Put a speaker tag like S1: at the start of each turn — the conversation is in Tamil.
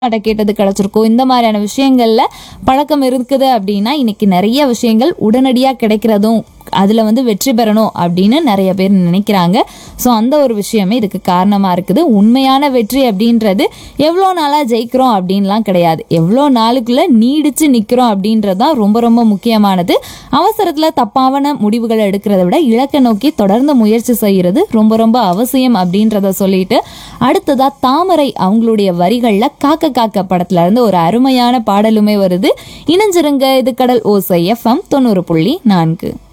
S1: பாட்டை கேட்டது கிடைச்சிருக்கும் இந்த மாதிரியான விஷயங்கள்ல பழக்கம் இருக்குது அப்படின்னா இன்னைக்கு நிறைய விஷயங்கள் உடனடியாக கிடைக்கிறதும் அதில் வந்து வெற்றி பெறணும் அப்படின்னு நிறைய பேர் நினைக்கிறாங்க ஸோ அந்த ஒரு விஷயமே இதுக்கு காரணமாக இருக்குது உண்மையான வெற்றி அப்படின்றது எவ்வளோ நாளாக ஜெயிக்கிறோம் அப்படின்லாம் கிடையாது எவ்வளோ நாளுக்குள்ள நீடிச்சு நிற்கிறோம் அப்படின்றது தான் ரொம்ப ரொம்ப முக்கியமானது அவசரத்தில் தப்பான முடிவுகளை எடுக்கிறத விட இலக்கை நோக்கி தொடர்ந்து முயற்சி செய்கிறது ரொம்ப ரொம்ப அவசியம் அப்படின்றத சொல்லிட்டு அடுத்ததா தாமரை அவங்களுடைய வரிகளில் காக்க காக்க படத்துல இருந்து ஒரு அருமையான பாடலுமே வருது இணைஞ்சிருங்க இது கடல் ஓசை எஃப்எம் தொண்ணூறு புள்ளி நான்கு